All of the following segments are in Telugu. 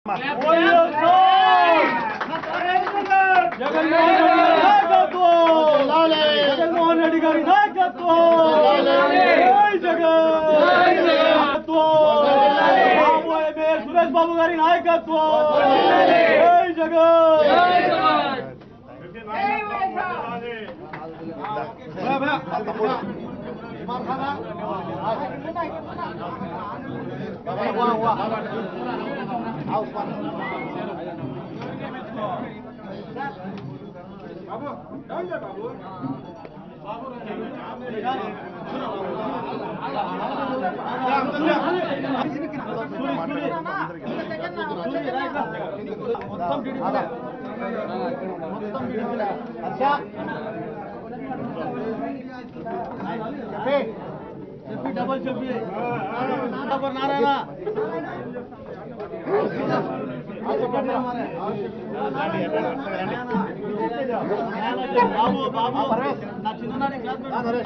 జగన్మోహన్ రెడ్డి గారి నాయకత్వం జై జగన్ రాబోయే మేయర్ సురేష్ బాబు గారి నాయకత్వం జై జగన్ చెప్పి డబల్ చెప్పి డబల్ నారాయణ బాబు బాబు నా చిన్ననాటి క్లాస్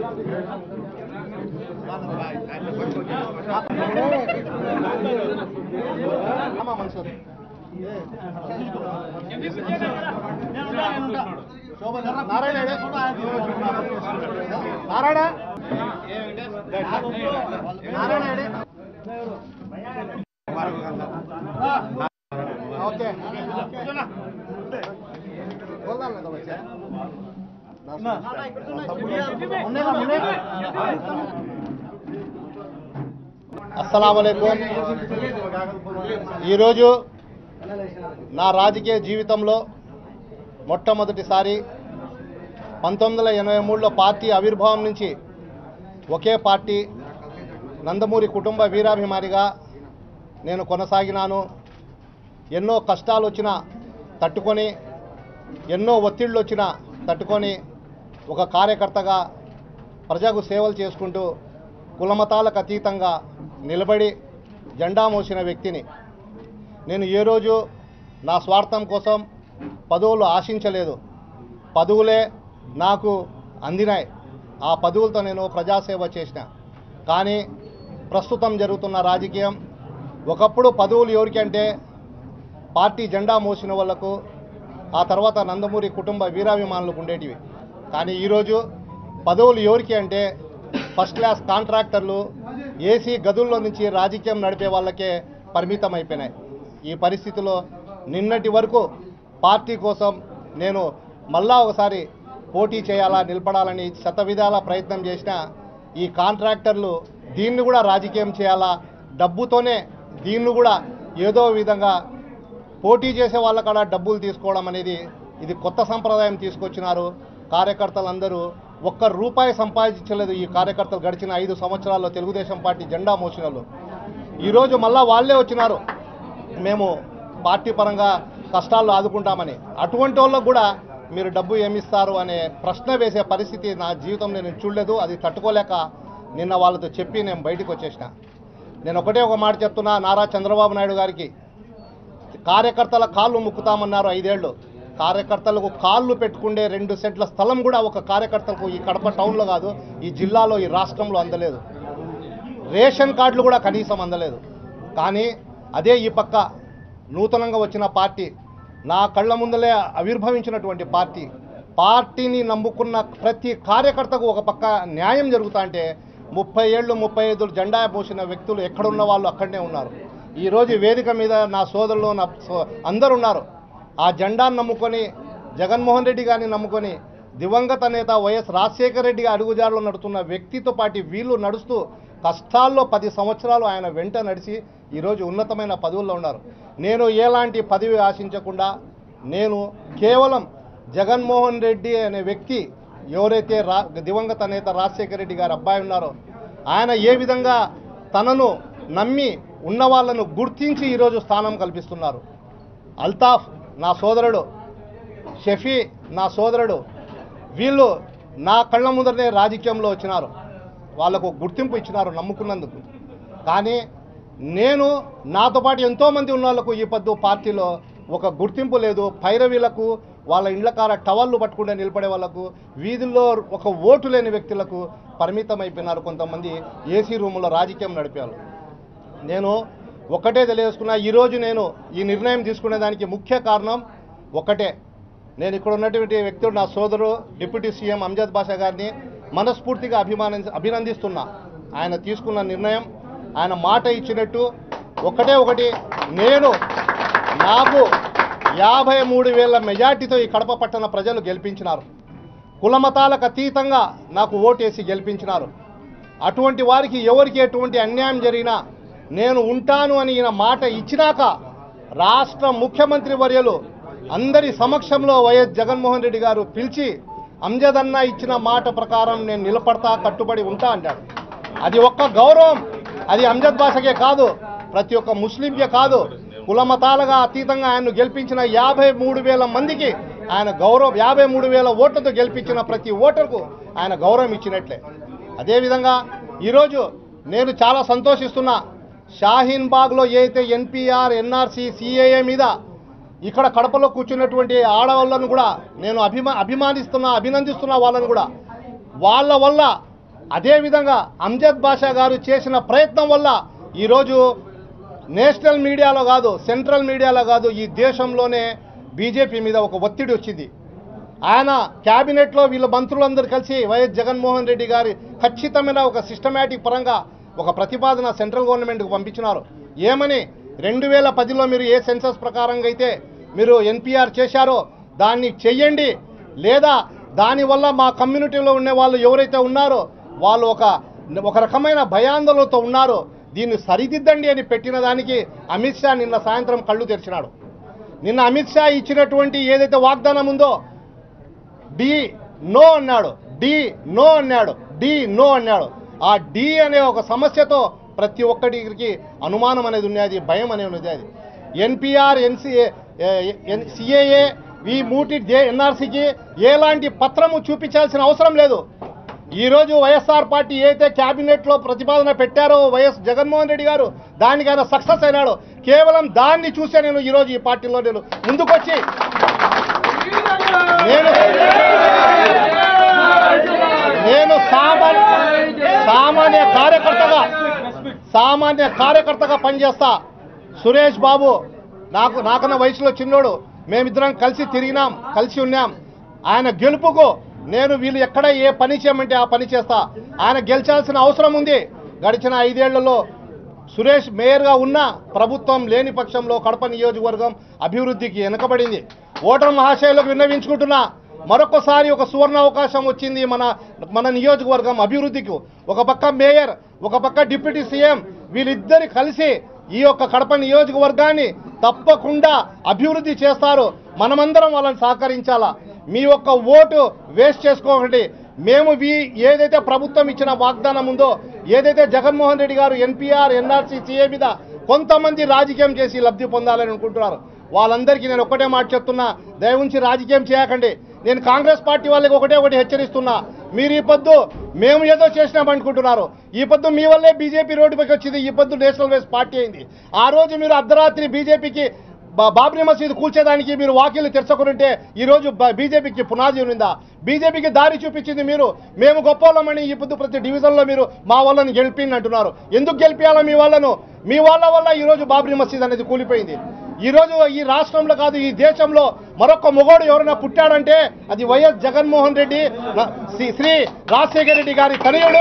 నారాయణ నారాయణ నారాయణ ఓకే అస్సలం ఈరోజు నా రాజకీయ జీవితంలో మొట్టమొదటిసారి పంతొమ్మిది వందల ఎనభై మూడులో పార్టీ ఆవిర్భావం నుంచి ఒకే పార్టీ నందమూరి కుటుంబ వీరాభిమానిగా నేను కొనసాగినాను ఎన్నో కష్టాలు వచ్చినా తట్టుకొని ఎన్నో ఒత్తిళ్ళు వచ్చినా తట్టుకొని ఒక కార్యకర్తగా ప్రజలకు సేవలు చేసుకుంటూ కులమతాలకు అతీతంగా నిలబడి జెండా మోసిన వ్యక్తిని నేను ఏ రోజు నా స్వార్థం కోసం పదవులు ఆశించలేదు పదవులే నాకు అందినాయి ఆ పదవులతో నేను ప్రజాసేవ చేసిన కానీ ప్రస్తుతం జరుగుతున్న రాజకీయం ఒకప్పుడు పదవులు ఎవరికంటే పార్టీ జెండా మోసిన వాళ్లకు ఆ తర్వాత నందమూరి కుటుంబ వీరాభిమానులకు ఉండేటివి కానీ ఈరోజు పదవులు ఎవరికి అంటే ఫస్ట్ క్లాస్ కాంట్రాక్టర్లు ఏసీ గదుల్లో నుంచి రాజకీయం నడిపే వాళ్ళకే పరిమితం అయిపోయినాయి ఈ పరిస్థితిలో నిన్నటి వరకు పార్టీ కోసం నేను మళ్ళా ఒకసారి పోటీ చేయాలా నిలబడాలని శతవిధాల ప్రయత్నం చేసిన ఈ కాంట్రాక్టర్లు దీన్ని కూడా రాజకీయం చేయాలా డబ్బుతోనే దీన్ని కూడా ఏదో విధంగా పోటీ చేసే వాళ్ళ కాడ డబ్బులు తీసుకోవడం అనేది ఇది కొత్త సంప్రదాయం తీసుకొచ్చినారు కార్యకర్తలందరూ ఒక్క రూపాయి సంపాదించలేదు ఈ కార్యకర్తలు గడిచిన ఐదు సంవత్సరాల్లో తెలుగుదేశం పార్టీ జెండా మోసిన వాళ్ళు ఈరోజు మళ్ళా వాళ్ళే వచ్చినారు మేము పార్టీ పరంగా కష్టాల్లో ఆదుకుంటామని అటువంటి వాళ్ళకు కూడా మీరు డబ్బు ఏమిస్తారు అనే ప్రశ్న వేసే పరిస్థితి నా జీవితంలో నేను చూడలేదు అది తట్టుకోలేక నిన్న వాళ్ళతో చెప్పి నేను బయటకు వచ్చేసిన నేను ఒకటే ఒక మాట చెప్తున్నా నారా చంద్రబాబు నాయుడు గారికి కార్యకర్తల కాళ్ళు ముక్కుతామన్నారు ఐదేళ్లు కార్యకర్తలకు కాళ్ళు పెట్టుకుండే రెండు సెంట్ల స్థలం కూడా ఒక కార్యకర్తలకు ఈ కడప టౌన్లో కాదు ఈ జిల్లాలో ఈ రాష్ట్రంలో అందలేదు రేషన్ కార్డులు కూడా కనీసం అందలేదు కానీ అదే ఈ పక్క నూతనంగా వచ్చిన పార్టీ నా కళ్ళ ముందలే ఆవిర్భవించినటువంటి పార్టీ పార్టీని నమ్ముకున్న ప్రతి కార్యకర్తకు ఒక పక్క న్యాయం జరుగుతా అంటే ముప్పై ఏళ్ళు ముప్పై ఐదు జెండా మోసిన వ్యక్తులు ఎక్కడున్న వాళ్ళు అక్కడనే ఉన్నారు ఈరోజు ఈ వేదిక మీద నా సోదరులు నా సో- అందరూ ఉన్నారు ఆ జెండాను నమ్ముకొని జగన్మోహన్ రెడ్డి గారిని నమ్ముకొని దివంగత నేత వైఎస్ రాజశేఖర రెడ్డి అడుగుజాడలో నడుస్తున్న వ్యక్తితో పాటు వీళ్ళు నడుస్తూ కష్టాల్లో పది సంవత్సరాలు ఆయన వెంట నడిచి ఈరోజు ఉన్నతమైన పదవుల్లో ఉన్నారు నేను ఎలాంటి పదవి ఆశించకుండా నేను కేవలం జగన్మోహన్ రెడ్డి అనే వ్యక్తి ఎవరైతే రా దివంగత నేత రాజశేఖర రెడ్డి గారి అబ్బాయి ఉన్నారో ఆయన ఏ విధంగా తనను నమ్మి ఉన్న వాళ్ళను గుర్తించి ఈరోజు స్థానం కల్పిస్తున్నారు అల్తాఫ్ నా సోదరుడు షఫీ నా సోదరుడు వీళ్ళు నా కళ్ళ ముందరనే రాజకీయంలో వచ్చినారు వాళ్ళకు గుర్తింపు ఇచ్చినారు నమ్ముకున్నందుకు కానీ నేను నాతో పాటు ఎంతోమంది ఉన్న వాళ్ళకు ఈ పద్దు పార్టీలో ఒక గుర్తింపు లేదు పైరవీలకు వాళ్ళ ఇండ్ల కార టవల్లు పట్టుకుంటే నిలబడే వాళ్ళకు వీధుల్లో ఒక ఓటు లేని వ్యక్తులకు పరిమితం అయిపోయినారు కొంతమంది ఏసీ రూములో రాజకీయం నడిపేవాళ్ళు నేను ఒక్కటే తెలియజేసుకున్నా ఈరోజు నేను ఈ నిర్ణయం తీసుకునే దానికి ముఖ్య కారణం ఒక్కటే నేను ఇక్కడ ఉన్నటువంటి వ్యక్తుడు నా సోదరు డిప్యూటీ సీఎం అంజద్ బాషా గారిని మనస్ఫూర్తిగా అభిమాని అభినందిస్తున్నా ఆయన తీసుకున్న నిర్ణయం ఆయన మాట ఇచ్చినట్టు ఒకటే ఒకటి నేను నాకు యాభై మూడు వేల మెజార్టీతో ఈ కడప పట్టణ ప్రజలు గెలిపించినారు కులమతాలకు అతీతంగా నాకు ఓటేసి గెలిపించినారు అటువంటి వారికి ఎవరికి ఎటువంటి అన్యాయం జరిగినా నేను ఉంటాను అని ఈయన మాట ఇచ్చినాక రాష్ట్ర ముఖ్యమంత్రి వర్యులు అందరి సమక్షంలో వైఎస్ జగన్మోహన్ రెడ్డి గారు పిలిచి అంజదన్న ఇచ్చిన మాట ప్రకారం నేను నిలబడతా కట్టుబడి ఉంటా అంటాడు అది ఒక్క గౌరవం అది అంజద్ భాషకే కాదు ప్రతి ఒక్క ముస్లింకే కాదు కులమతాలుగా అతీతంగా ఆయన్ను గెలిపించిన యాభై మూడు వేల మందికి ఆయన గౌరవం యాభై మూడు వేల ఓట్లతో గెలిపించిన ప్రతి ఓటర్కు ఆయన గౌరవం ఇచ్చినట్లే అదేవిధంగా ఈరోజు నేను చాలా సంతోషిస్తున్నా షాహీన్ బాగ్లో ఏదైతే ఎన్పిఆర్ ఎన్ఆర్సి సిఏఏ మీద ఇక్కడ కడపలో కూర్చున్నటువంటి ఆడవాళ్ళను కూడా నేను అభిమా అభిమానిస్తున్నా అభినందిస్తున్నా వాళ్ళను కూడా వాళ్ళ వల్ల అదేవిధంగా అంజద్ బాషా గారు చేసిన ప్రయత్నం వల్ల ఈరోజు నేషనల్ మీడియాలో కాదు సెంట్రల్ మీడియాలో కాదు ఈ దేశంలోనే బీజేపీ మీద ఒక ఒత్తిడి వచ్చింది ఆయన క్యాబినెట్లో వీళ్ళ మంత్రులందరూ కలిసి వైఎస్ జగన్మోహన్ రెడ్డి గారి ఖచ్చితమైన ఒక సిస్టమేటిక్ పరంగా ఒక ప్రతిపాదన సెంట్రల్ గవర్నమెంట్కి పంపించినారు ఏమని రెండు వేల పదిలో మీరు ఏ సెన్సస్ ప్రకారంగా అయితే మీరు ఎన్పిఆర్ చేశారో దాన్ని చెయ్యండి లేదా దానివల్ల మా కమ్యూనిటీలో ఉండే వాళ్ళు ఎవరైతే ఉన్నారో వాళ్ళు ఒక ఒక రకమైన భయాందోళనతో ఉన్నారో దీన్ని సరిదిద్దండి అని పెట్టిన దానికి అమిత్ షా నిన్న సాయంత్రం కళ్ళు తెరిచినాడు నిన్న అమిత్ షా ఇచ్చినటువంటి ఏదైతే వాగ్దానం ఉందో డి నో అన్నాడు డి నో అన్నాడు డి నో అన్నాడు ఆ డి అనే ఒక సమస్యతో ప్రతి ఒక్కరికి అనుమానం అనేది ఉన్నది భయం అనేది ఉన్నది అది ఎన్పిఆర్ ఎన్సిఏ సిఏఏ ఈ మూటి ఎన్ఆర్సీకి ఎలాంటి పత్రము చూపించాల్సిన అవసరం లేదు ఈరోజు వైఎస్ఆర్ పార్టీ ఏదైతే క్యాబినెట్లో ప్రతిపాదన పెట్టారో వైఎస్ జగన్మోహన్ రెడ్డి గారు దానికి ఆయన సక్సెస్ అయినాడు కేవలం దాన్ని చూసే నేను ఈరోజు ఈ పార్టీలో నేను ముందుకొచ్చి నేను నేను సామాన్య సామాన్య కార్యకర్తగా సామాన్య కార్యకర్తగా పనిచేస్తా సురేష్ బాబు నాకు నాకన్నా వయసులో చిన్నోడు మేమిద్దరం కలిసి తిరిగినాం కలిసి ఉన్నాం ఆయన గెలుపుకు నేను వీళ్ళు ఎక్కడ ఏ పని చేయమంటే ఆ పని చేస్తా ఆయన గెలిచాల్సిన అవసరం ఉంది గడిచిన ఐదేళ్లలో సురేష్ మేయర్గా ఉన్న ప్రభుత్వం లేని పక్షంలో కడప నియోజకవర్గం అభివృద్ధికి వెనుకబడింది ఓటర్ మహాశయులకు విన్నవించుకుంటున్నా మరొకసారి ఒక సువర్ణ అవకాశం వచ్చింది మన మన నియోజకవర్గం అభివృద్ధికి ఒక పక్క మేయర్ ఒక పక్క డిప్యూటీ సీఎం వీళ్ళిద్దరు కలిసి ఈ యొక్క కడప నియోజకవర్గాన్ని తప్పకుండా అభివృద్ధి చేస్తారు మనమందరం వాళ్ళని సహకరించాలా మీ యొక్క ఓటు వేస్ట్ చేసుకోకండి మేము వీ ఏదైతే ప్రభుత్వం ఇచ్చిన వాగ్దానం ఉందో ఏదైతే జగన్మోహన్ రెడ్డి గారు ఎన్పిఆర్ ఎన్ఆర్సీ సీఏ మీద కొంతమంది రాజకీయం చేసి లబ్ధి పొందాలని అనుకుంటున్నారు వాళ్ళందరికీ నేను ఒకటే మాట చెప్తున్నా దయవుంచి రాజకీయం చేయకండి నేను కాంగ్రెస్ పార్టీ వాళ్ళకి ఒకటే ఒకటి హెచ్చరిస్తున్నా మీరు ఈ పొద్దు మేము ఏదో చేసినామనుకుంటున్నారు ఈ పొద్దు మీ వల్లే బీజేపీ రోడ్డుపైకి వచ్చింది ఈ పొద్దు నేషనల్ వేస్ పార్టీ అయింది ఆ రోజు మీరు అర్ధరాత్రి బీజేపీకి బా- బాబ్రీ మసీద్ కూల్చేదానికి మీరు వాకిలు తెరచుకుంటే ఈరోజు బ- బీజేపీకి పునాది ఉందా బీజేపీకి దారి చూపించింది మీరు మేము గొప్పవాళ్ళమని ఈ పొద్దు ప్రతి డివిజన్లో మీరు మా వాళ్ళని గెలిపిండి అంటున్నారు ఎందుకు గెలిపించాలా మీ వాళ్ళను మీ వాళ్ళ వల్ల ఈరోజు బాబ్రీ మసీద్ అనేది కూలిపోయింది ఈరోజు ఈ రాష్ట్రంలో కాదు ఈ దేశంలో మరొక మొగోడు ఎవరైనా పుట్టాడంటే అది వైఎస్ జగన్మోహన్ రెడ్డి న- శ్రీ- శ్రీ రాజశేఖర రెడ్డి గారి తనయుడు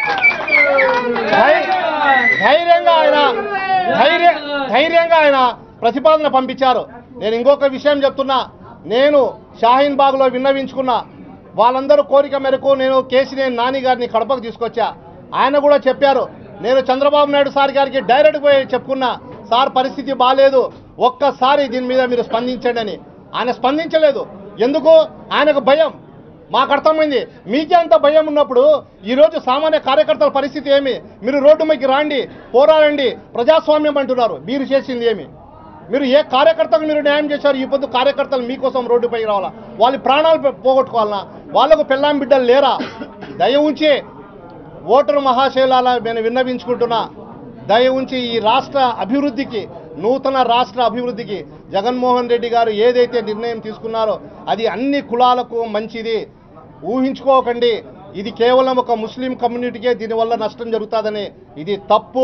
ధై- ధైర్యంగా ఆయన ధైర్య ధైర్యంగా ఆయన ప్రతిపాదన పంపించారు నేను ఇంకొక విషయం చెప్తున్నా నేను షాహీన్ బాగ్లో విన్నవించుకున్నా వాళ్ళందరూ కోరిక మేరకు నేను కేసీనేని నాని గారిని కడపకు తీసుకొచ్చా ఆయన కూడా చెప్పారు నేను చంద్రబాబు నాయుడు సార్ గారికి డైరెక్ట్ పోయి చెప్పుకున్నా సార్ పరిస్థితి బాగాలేదు ఒక్కసారి దీని మీద మీరు స్పందించండి అని ఆయన స్పందించలేదు ఎందుకు ఆయనకు భయం మాకు అర్థమైంది మీకే అంత భయం ఉన్నప్పుడు ఈరోజు సామాన్య కార్యకర్తల పరిస్థితి ఏమి మీరు రోడ్డు మీదకి రాండి పోరాడండి ప్రజాస్వామ్యం అంటున్నారు మీరు చేసింది ఏమి మీరు ఏ కార్యకర్తకు మీరు న్యాయం చేశారు ఈ పొద్దు కార్యకర్తలు మీకోసం రోడ్డుపైకి రావాలా వాళ్ళ ప్రాణాలు పో- పోగొట్టుకోవాలనా వాళ్ళకు పెళ్ళాం బిడ్డలు లేరా దయ ఉంచి ఓటరు మహాశైలాల నేను విన్నవించుకుంటున్నా దయ ఉంచి ఈ రాష్ట్ర అభివృద్ధికి నూతన రాష్ట్ర అభివృద్ధికి జగన్మోహన్ రెడ్డి గారు ఏదైతే నిర్ణయం తీసుకున్నారో అది అన్ని కులాలకు మంచిది ఊహించుకోకండి ఇది కేవలం ఒక ముస్లిం కమ్యూనిటీకే దీనివల్ల నష్టం జరుగుతుందని ఇది తప్పు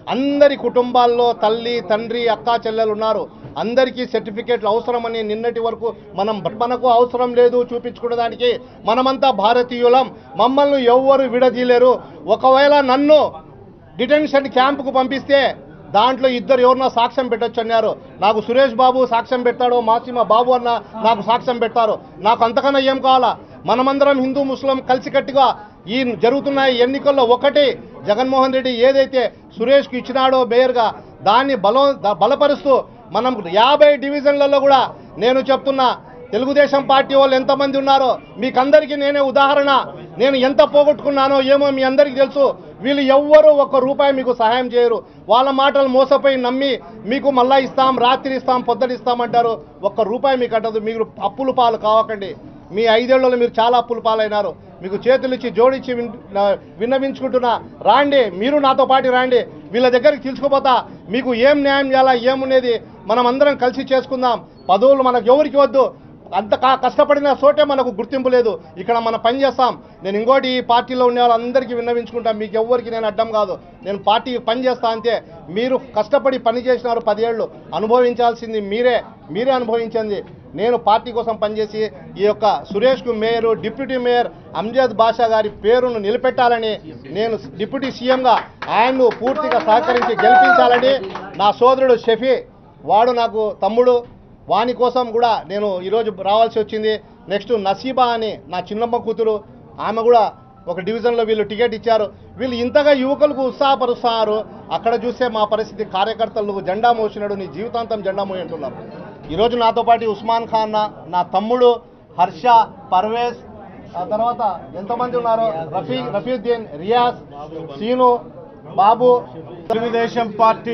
అందరి కుటుంబాల్లో తల్లి తండ్రి అక్క చెల్లెలు ఉన్నారు అందరికీ సర్టిఫికేట్లు అవసరమని నిన్నటి వరకు మనం మనకు అవసరం లేదు చూపించుకునేదానికి మనమంతా భారతీయులం మమ్మల్ని ఎవ్వరు విడదీయలేరు ఒకవేళ నన్ను డిటెన్షన్ క్యాంపుకు పంపిస్తే దాంట్లో ఇద్దరు ఎవరన్నా సాక్ష్యం పెట్టొచ్చు అన్నారు నాకు సురేష్ బాబు సాక్ష్యం పెడతాడు మాసిమ బాబు అన్న నాకు సాక్ష్యం పెడతారు నాకు అంతకన్నా ఏం కావాలా మనమందరం హిందూ ముస్లిం కలిసికట్టుగా ఈ జరుగుతున్న ఈ ఎన్నికల్లో ఒకటి జగన్మోహన్ రెడ్డి ఏదైతే సురేష్కి ఇచ్చినాడో మేయర్గా దాన్ని బలం ద- బలపరుస్తూ మనం యాభై డివిజన్లలో కూడా నేను చెప్తున్నా తెలుగుదేశం పార్టీ వాళ్ళు ఎంతమంది ఉన్నారో మీకందరికీ నేనే ఉదాహరణ నేను ఎంత పోగొట్టుకున్నానో ఏమో మీ అందరికీ తెలుసు వీళ్ళు ఎవ్వరూ ఒక్క రూపాయి మీకు సహాయం చేయరు వాళ్ళ మాటలు మోసపోయి నమ్మి మీకు మళ్ళా ఇస్తాం రాత్రి ఇస్తాం పొద్దున ఇస్తామంటారు ఒక్క రూపాయి మీకు అంటదు మీరు అప్పులు పాలు కావకండి మీ ఐదేళ్లలో మీరు చాలా అప్పులు పాలైనారు మీకు చేతులు ఇచ్చి జోడించి విన్- నా- విన్నవించుకుంటున్నా రాండి మీరు నాతో పాటు రాండి వీళ్ళ దగ్గరికి తీసుకుపోతా మీకు ఏం న్యాయం చేయాలా ఏమునేది మనం అందరం కలిసి చేసుకుందాం పదవులు మనకు ఎవరికి వద్దు అంత కా- కష్టపడిన చోటే మనకు గుర్తింపు లేదు ఇక్కడ మనం పని చేస్తాం నేను ఇంకోటి ఈ పార్టీలో ఉండే వాళ్ళందరికీ విన్నవించుకుంటాం మీకు ఎవ్వరికి నేను అడ్డం కాదు నేను పార్టీ పని చేస్తా అంతే మీరు కష్టపడి పని చేసినారు పదేళ్ళు అనుభవించాల్సింది మీరే మీరే అనుభవించింది నేను పార్టీ కోసం పనిచేసి ఈ యొక్క సురేష్కు mayor deputy mayor Amjad Basha గారి పేరును నిలబెట్టాలని నేను డిప్యూటీ సీఎంగా ఆయన్ను పూర్తిగా సహకరించి గెలిపించాలని నా సోదరుడు షఫీ వాడు నాకు తమ్ముడు వాని కోసం కూడా నేను ఈరోజు రావాల్సి వచ్చింది నెక్స్ట్ నసీబా అని నా చిన్నమ్మ కూతురు ఆమె కూడా ఒక డివిజన్లో వీళ్ళు టికెట్ ఇచ్చారు వీళ్ళు ఇంతగా యువకులకు ఉత్సాహపరుస్తున్నారు అక్కడ చూస్తే మా పరిస్థితి కార్యకర్తలు జెండా మోసినాడు నీ జీవితాంతం జెండా మోయి అంటున్నారు ఈరోజు నాతో పాటు ఉస్మాన్ ఖాన్ నా- నా తమ్ముడు హర్ష పర్వేజ్ ఆ తర్వాత ఎంతమంది ఉన్నారు రఫీ రఫీద్దీన్ రియాజ్ సీను బాబు తెలుగుదేశం పార్టీ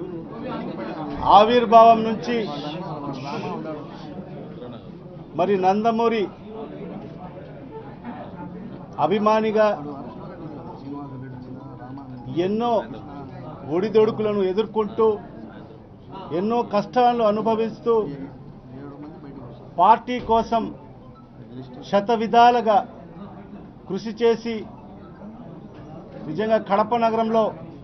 ఆవిర్భావం నుంచి మరి నందమూరి అభిమానిగా ఎన్నో ఒడిదొడుకులను ఎదుర్కొంటూ ఎన్నో కష్టాలను అనుభవిస్తూ పార్టీ కోసం శత విధాలుగా కృషి చేసి నిజంగా కడప నగరంలో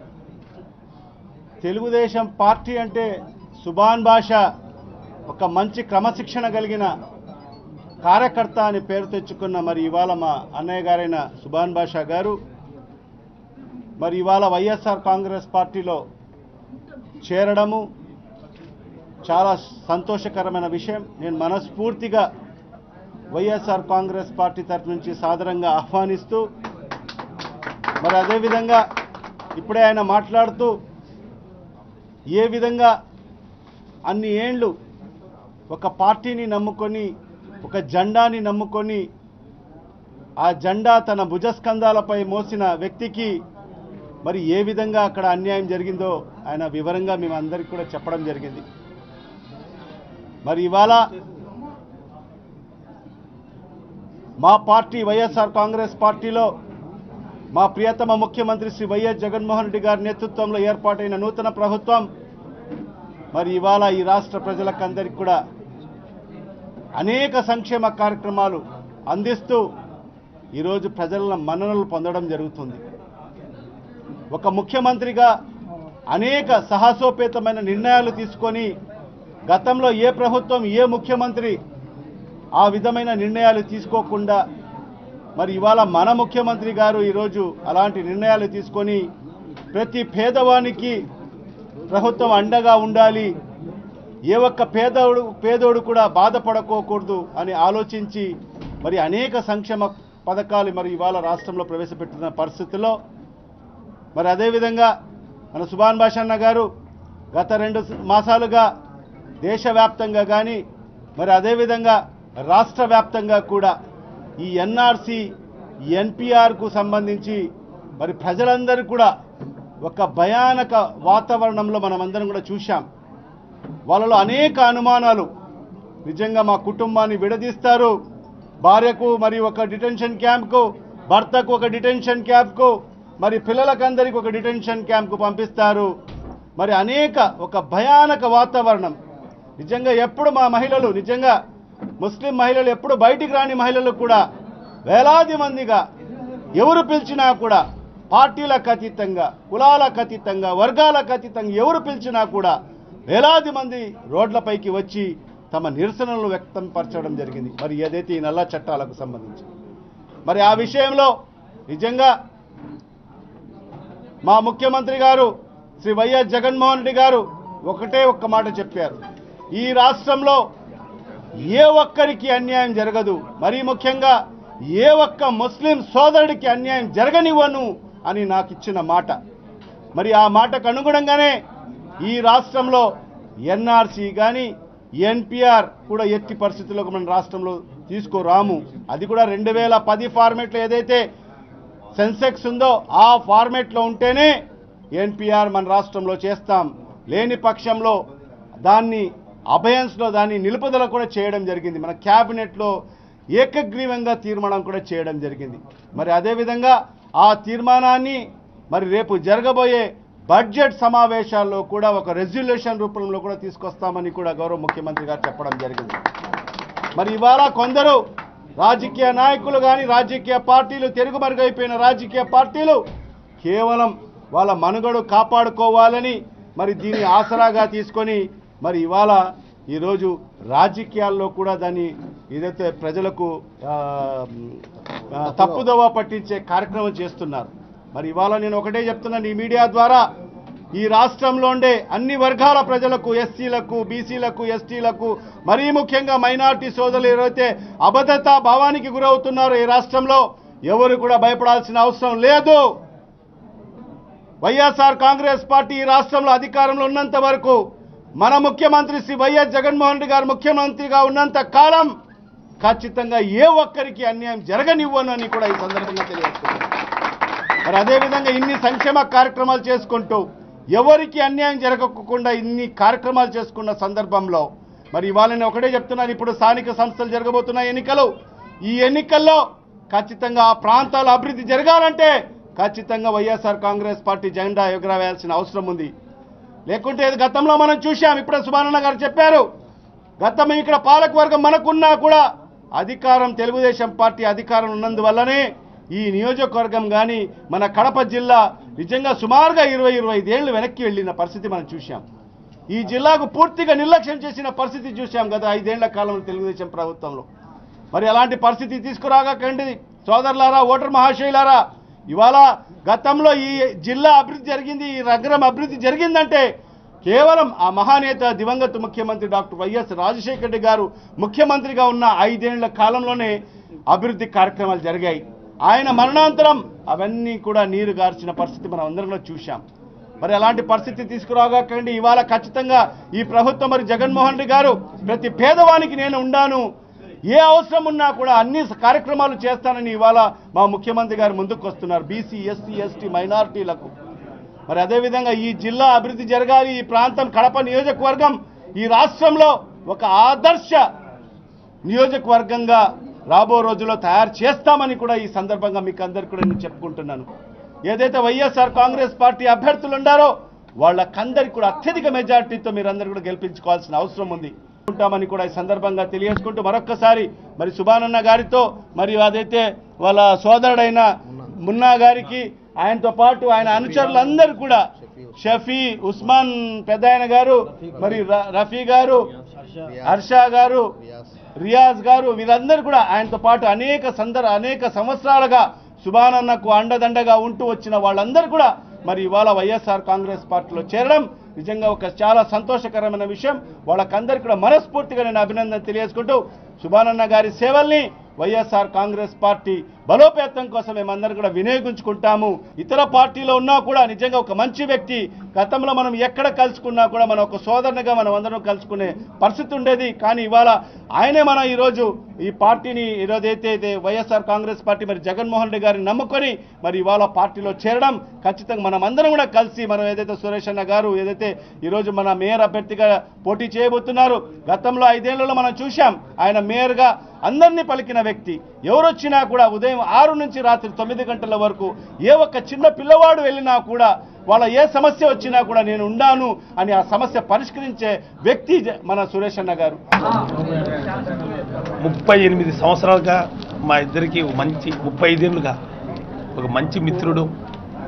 తెలుగుదేశం పార్టీ అంటే సుభాన్ భాష ఒక మంచి క్రమశిక్షణ కలిగిన కార్యకర్త అని పేరు తెచ్చుకున్న మరి ఇవాళ మా అన్నయ్య గారైన సుభాన్ భాషా గారు మరి ఇవాళ వైఎస్ఆర్ కాంగ్రెస్ పార్టీలో చేరడము చాలా సంతోషకరమైన విషయం నేను మనస్ఫూర్తిగా వైఎస్ఆర్ కాంగ్రెస్ పార్టీ తరఫు నుంచి సాదరంగా ఆహ్వానిస్తూ మరి అదేవిధంగా ఇప్పుడే ఆయన మాట్లాడుతూ ఏ విధంగా అన్ని ఏండ్లు ఒక పార్టీని నమ్ముకొని ఒక జెండాని నమ్ముకొని ఆ జెండా తన భుజస్కంధాలపై మోసిన వ్యక్తికి మరి ఏ విధంగా అక్కడ అన్యాయం జరిగిందో ఆయన వివరంగా మేము అందరికీ కూడా చెప్పడం జరిగింది మరి ఇవాళ మా పార్టీ వైఎస్ఆర్ కాంగ్రెస్ పార్టీలో మా ప్రియతమ ముఖ్యమంత్రి శ్రీ వైఎస్ జగన్మోహన్ రెడ్డి గారి నేతృత్వంలో ఏర్పాటైన నూతన ప్రభుత్వం మరి ఇవాళ ఈ రాష్ట్ర ప్రజలకందరికీ కూడా అనేక సంక్షేమ కార్యక్రమాలు అందిస్తూ ఈరోజు ప్రజల మన్ననలు పొందడం జరుగుతుంది ఒక ముఖ్యమంత్రిగా అనేక సాహసోపేతమైన నిర్ణయాలు తీసుకొని గతంలో ఏ ప్రభుత్వం ఏ ముఖ్యమంత్రి ఆ విధమైన నిర్ణయాలు తీసుకోకుండా మరి ఇవాళ మన ముఖ్యమంత్రి గారు ఈరోజు అలాంటి నిర్ణయాలు తీసుకొని ప్రతి పేదవానికి ప్రభుత్వం అండగా ఉండాలి ఏ ఒక్క పేదోడు పేదోడు కూడా బాధపడకోకూడదు అని ఆలోచించి మరి అనేక సంక్షేమ పథకాలు మరి ఇవాళ రాష్ట్రంలో ప్రవేశపెట్టిన పరిస్థితుల్లో మరి అదేవిధంగా మన సుభాన్ భాషన్న గారు గత రెండు మాసాలుగా దేశవ్యాప్తంగా కానీ మరి అదేవిధంగా రాష్ట్ర వ్యాప్తంగా కూడా ఈ ఎన్ఆర్సి ఎన్పిఆర్కు సంబంధించి మరి ప్రజలందరూ కూడా ఒక భయానక వాతావరణంలో మనమందరం కూడా చూశాం వాళ్ళలో అనేక అనుమానాలు నిజంగా మా కుటుంబాన్ని విడదీస్తారు భార్యకు మరి ఒక డిటెన్షన్ క్యాంప్కు భర్తకు ఒక డిటెన్షన్ క్యాంప్కు మరి పిల్లలకందరికి ఒక డిటెన్షన్ క్యాంప్కు పంపిస్తారు మరి అనేక ఒక భయానక వాతావరణం నిజంగా ఎప్పుడు మా మహిళలు నిజంగా ముస్లిం మహిళలు ఎప్పుడు బయటికి రాని మహిళలు కూడా వేలాది మందిగా ఎవరు పిలిచినా కూడా పార్టీలకు అతీతంగా కులాలకు అతీతంగా వర్గాలకు అతీతంగా ఎవరు పిలిచినా కూడా వేలాది మంది రోడ్లపైకి వచ్చి తమ నిరసనలు వ్యక్తం పరచడం జరిగింది మరి ఏదైతే ఈ నల్ల చట్టాలకు సంబంధించి మరి ఆ విషయంలో నిజంగా మా ముఖ్యమంత్రి గారు శ్రీ వైఎస్ జగన్మోహన్ రెడ్డి గారు ఒకటే ఒక్క మాట చెప్పారు ఈ రాష్ట్రంలో ఏ ఒక్కరికి అన్యాయం జరగదు మరీ ముఖ్యంగా ఏ ఒక్క ముస్లిం సోదరుడికి అన్యాయం జరగనివ్వను అని నాకు ఇచ్చిన మాట మరి ఆ మాటకు అనుగుణంగానే ఈ రాష్ట్రంలో ఎన్ఆర్సీ కానీ ఎన్పిఆర్ కూడా ఎట్టి పరిస్థితుల్లో మన రాష్ట్రంలో తీసుకురాము అది కూడా రెండు వేల పది ఫార్మేట్లో ఏదైతే సెన్సెక్స్ ఉందో ఆ ఫార్మేట్లో ఉంటేనే ఎన్పిఆర్ మన రాష్ట్రంలో చేస్తాం లేని పక్షంలో దాన్ని అభయన్స్లో దాన్ని నిలుపుదల కూడా చేయడం జరిగింది మన క్యాబినెట్లో ఏకగ్రీవంగా తీర్మానం కూడా చేయడం జరిగింది మరి అదేవిధంగా ఆ తీర్మానాన్ని మరి రేపు జరగబోయే బడ్జెట్ సమావేశాల్లో కూడా ఒక రెజ్యులేషన్ రూపంలో కూడా తీసుకొస్తామని కూడా గౌరవ ముఖ్యమంత్రి గారు చెప్పడం జరిగింది మరి ఇవాళ కొందరు రాజకీయ నాయకులు కానీ రాజకీయ పార్టీలు తెరుగుమరుగైపోయిన రాజకీయ పార్టీలు కేవలం వాళ్ళ మనుగడు కాపాడుకోవాలని మరి దీన్ని ఆసరాగా తీసుకొని మరి ఇవాళ ఈరోజు రాజకీయాల్లో కూడా దాన్ని ఏదైతే ప్రజలకు ఆ, ఆ, తప్పుదోవ పట్టించే కార్యక్రమం చేస్తున్నారు మరి ఇవాళ నేను ఒకటే చెప్తున్నాను ఈ మీడియా ద్వారా ఈ రాష్ట్రంలో ఉండే అన్ని వర్గాల ప్రజలకు ఎస్సీలకు బీసీలకు ఎస్టీలకు మరీ ముఖ్యంగా మైనార్టీ సోదరులు ఎవరైతే అభద్రతా భావానికి గురవుతున్నారో ఈ రాష్ట్రంలో ఎవరు కూడా భయపడాల్సిన అవసరం లేదు వైఎస్ఆర్ కాంగ్రెస్ పార్టీ ఈ రాష్ట్రంలో అధికారంలో ఉన్నంత వరకు మన ముఖ్యమంత్రి శ్రీ వైఎస్ జగన్మోహన్ రెడ్డి గారు ముఖ్యమంత్రిగా ఉన్నంత కాలం ఖచ్చితంగా ఏ ఒక్కరికి అన్యాయం జరగనివ్వను అని కూడా ఈ సందర్భంగా తెలియజేస్తున్నాను మరి అదేవిధంగా ఇన్ని సంక్షేమ కార్యక్రమాలు చేసుకుంటూ ఎవరికి అన్యాయం జరగకుండా ఇన్ని కార్యక్రమాలు చేసుకున్న సందర్భంలో మరి ఇవాళ నేను ఒకటే చెప్తున్నాను ఇప్పుడు స్థానిక సంస్థలు జరగబోతున్న ఎన్నికలు ఈ ఎన్నికల్లో ఖచ్చితంగా ఆ ప్రాంతాల అభివృద్ధి జరగాలంటే ఖచ్చితంగా వైఎస్ఆర్ కాంగ్రెస్ పార్టీ జెండా ఎగురవేయాల్సిన అవసరం ఉంది లేకుంటే ఇది గతంలో మనం చూశాం ఇప్పుడే సుమానన్న గారు చెప్పారు గతం ఇక్కడ పాలకవర్గం మనకున్నా కూడా అధికారం తెలుగుదేశం పార్టీ అధికారం ఉన్నందువల్లనే ఈ నియోజకవర్గం కానీ మన కడప జిల్లా నిజంగా సుమారుగా ఇరవై ఇరవై ఐదేళ్లు వెనక్కి వెళ్ళిన పరిస్థితి మనం చూశాం ఈ జిల్లాకు పూర్తిగా నిర్లక్ష్యం చేసిన పరిస్థితి చూశాం గత ఐదేళ్ల కాలంలో తెలుగుదేశం ప్రభుత్వంలో మరి అలాంటి పరిస్థితి తీసుకురాకండి సోదరులారా ఓటర్ మహాశయులారా ఇవాళ గతంలో ఈ జిల్లా అభివృద్ధి జరిగింది ఈ నగరం అభివృద్ధి జరిగిందంటే కేవలం ఆ మహానేత దివంగత ముఖ్యమంత్రి డాక్టర్ వైఎస్ రాజశేఖర రెడ్డి గారు ముఖ్యమంత్రిగా ఉన్న ఐదేళ్ల కాలంలోనే అభివృద్ధి కార్యక్రమాలు జరిగాయి ఆయన మరణాంతరం అవన్నీ కూడా నీరు గార్చిన పరిస్థితి మనం అందరం కూడా చూశాం మరి అలాంటి పరిస్థితి తీసుకురాగాకండి ఇవాళ ఖచ్చితంగా ఈ ప్రభుత్వం మరి జగన్మోహన్ రెడ్డి గారు ప్రతి పేదవానికి నేను ఉండాను ఏ అవసరం ఉన్నా కూడా అన్ని కార్యక్రమాలు చేస్తానని ఇవాళ మా ముఖ్యమంత్రి గారు ముందుకు వస్తున్నారు బీసీ ఎస్సీ ఎస్టీ మైనారిటీలకు మరి అదేవిధంగా ఈ జిల్లా అభివృద్ధి జరగాలి ఈ ప్రాంతం కడప నియోజకవర్గం ఈ రాష్ట్రంలో ఒక ఆదర్శ నియోజకవర్గంగా రాబో రోజుల్లో తయారు చేస్తామని కూడా ఈ సందర్భంగా మీకు అందరికీ కూడా నేను చెప్పుకుంటున్నాను ఏదైతే వైఎస్ఆర్ కాంగ్రెస్ పార్టీ అభ్యర్థులు ఉండారో వాళ్ళకందరికీ కూడా అత్యధిక మెజార్టీతో మీరందరూ కూడా గెలిపించుకోవాల్సిన అవసరం ఉంది ఉంటామని కూడా ఈ సందర్భంగా తెలియజేసుకుంటూ మరొక్కసారి మరి సుభానన్న గారితో మరి అదైతే వాళ్ళ సోదరుడైన మున్నా గారికి ఆయనతో పాటు ఆయన అనుచరులందరూ కూడా షఫీ ఉస్మాన్ పెద్దాయన గారు మరి ర- రఫీ గారు హర్ష గారు రియాజ్ గారు వీరందరూ కూడా ఆయనతో పాటు అనేక సందర్ అనేక సంవత్సరాలుగా సుభానన్నకు అండదండగా ఉంటూ వచ్చిన వాళ్ళందరూ కూడా మరి ఇవాళ వైఎస్ఆర్ కాంగ్రెస్ పార్టీలో చేరడం నిజంగా ఒక చాలా సంతోషకరమైన విషయం వాళ్ళకందరికీ కూడా మనస్ఫూర్తిగా నేను అభినందన తెలియజేసుకుంటూ సుభానన్న గారి సేవల్ని వైఎస్ఆర్ కాంగ్రెస్ పార్టీ బలోపేతం కోసం మేమందరం కూడా వినియోగించుకుంటాము ఇతర పార్టీలో ఉన్నా కూడా నిజంగా ఒక మంచి వ్యక్తి గతంలో మనం ఎక్కడ కలుసుకున్నా కూడా మనం ఒక సోదరునిగా మనం అందరం కలుసుకునే పరిస్థితి ఉండేది కానీ ఇవాళ ఆయనే మనం ఈరోజు ఈ పార్టీని ఈరోజు అయితే అయితే వైఎస్ఆర్ కాంగ్రెస్ పార్టీ మరి జగన్మోహన్ రెడ్డి గారిని నమ్ముకొని మరి ఇవాళ పార్టీలో చేరడం ఖచ్చితంగా మనం అందరం కూడా కలిసి మనం ఏదైతే సురేష్ అన్న గారు ఏదైతే ఈరోజు మన మేయర్ అభ్యర్థిగా పోటీ చేయబోతున్నారు గతంలో ఐదేళ్లలో మనం చూశాం ఆయన మేయర్గా అందరినీ పలికిన వ్యక్తి ఎవరు వచ్చినా కూడా ఉదయం ఆరు నుంచి రాత్రి తొమ్మిది గంటల వరకు ఏ ఒక్క చిన్న పిల్లవాడు వెళ్ళినా కూడా వాళ్ళ ఏ సమస్య వచ్చినా కూడా నేను ఉండాను అని ఆ సమస్య పరిష్కరించే వ్యక్తి జ- మన సురేష్ అన్న గారు ముప్పై ఎనిమిది సంవత్సరాలుగా మా ఇద్దరికి ఒక మంచి ముప్పై ఐదేళ్లుగా ఒక మంచి మిత్రుడు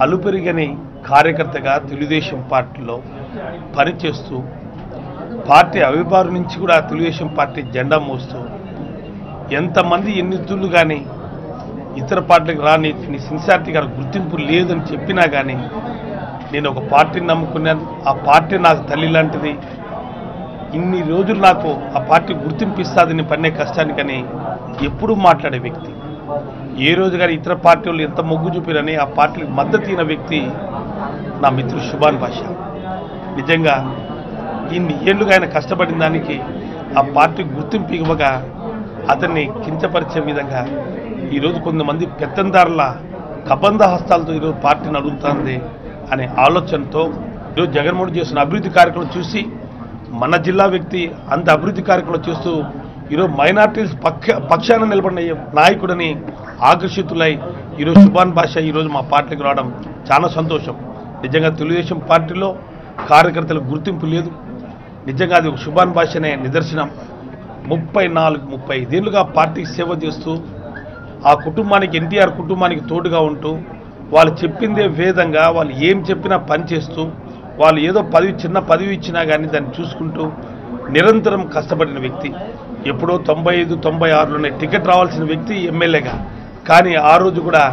అలుపెరిగని కార్యకర్తగా తెలుగుదేశం పార్టీలో పనిచేస్తూ పార్టీ అవిర్భావం నుంచి కూడా తెలుగుదేశం పార్టీ జెండా మోస్తూ ఎంతమంది ఎన్ని తుళ్ళు కానీ ఇతర పార్టీలకు రాని నీ సిన్సియారిటీ గారు గుర్తింపు లేదని చెప్పినా కానీ నేను ఒక పార్టీని నమ్ముకున్నాను ఆ పార్టీ నాకు తల్లి లాంటిది ఇన్ని రోజులు నాకు ఆ పార్టీ గుర్తింపు ఇస్తుందని పన్నే కష్టానికని ఎప్పుడూ మాట్లాడే వ్యక్తి ఏ రోజు కానీ ఇతర పార్టీ వాళ్ళు ఎంత మొగ్గు చూపిరని ఆ పార్టీకి మద్దతు ఇచ్చిన వ్యక్తి నా మిత్రుడు శుభాన్ భాష నిజంగా ఇన్ని ఏళ్ళుగా ఆయన కష్టపడిన దానికి ఆ పార్టీ గుర్తింపు ఇవ్వగా అతన్ని కించపరిచే విధంగా ఈరోజు కొంతమంది పెత్తందారుల కబంధ హస్తాలతో ఈరోజు పార్టీని అడుగుతుంది అనే ఆలోచనతో ఈరోజు జగన్మోహన్ చేస్తున్న అభివృద్ధి కార్యక్రమం చూసి మన జిల్లా వ్యక్తి అంత అభివృద్ధి కార్యక్రమం చేస్తూ ఈరోజు మైనార్టీస్ పక్ష పక్షాన నిలబడిన నాయకుడని ఆకర్షితులై ఈరోజు సుభాన్ భాష ఈరోజు మా పార్టీకి రావడం చాలా సంతోషం నిజంగా తెలుగుదేశం పార్టీలో కార్యకర్తలకు గుర్తింపు లేదు నిజంగా అది ఒక సుభాన్ భాషనే నిదర్శనం ముప్పై నాలుగు ముప్పై ఐదేళ్లుగా పార్టీకి సేవ చేస్తూ ఆ కుటుంబానికి ఎన్టీఆర్ కుటుంబానికి తోడుగా ఉంటూ వాళ్ళు చెప్పిందే వేదంగా వాళ్ళు ఏం చెప్పినా పని చేస్తూ వాళ్ళు ఏదో పదవి చిన్న పదవి ఇచ్చినా కానీ దాన్ని చూసుకుంటూ నిరంతరం కష్టపడిన వ్యక్తి ఎప్పుడో తొంభై ఐదు తొంభై ఆరులోనే టికెట్ రావాల్సిన వ్యక్తి ఎమ్మెల్యేగా కానీ ఆ రోజు కూడా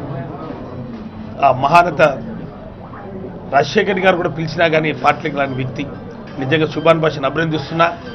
ఆ మహానత రాజశేఖర్ గారు కూడా పిలిచినా కానీ పార్టీకి రాని వ్యక్తి నిజంగా సుభాన్ భాషను అభినందిస్తున్నా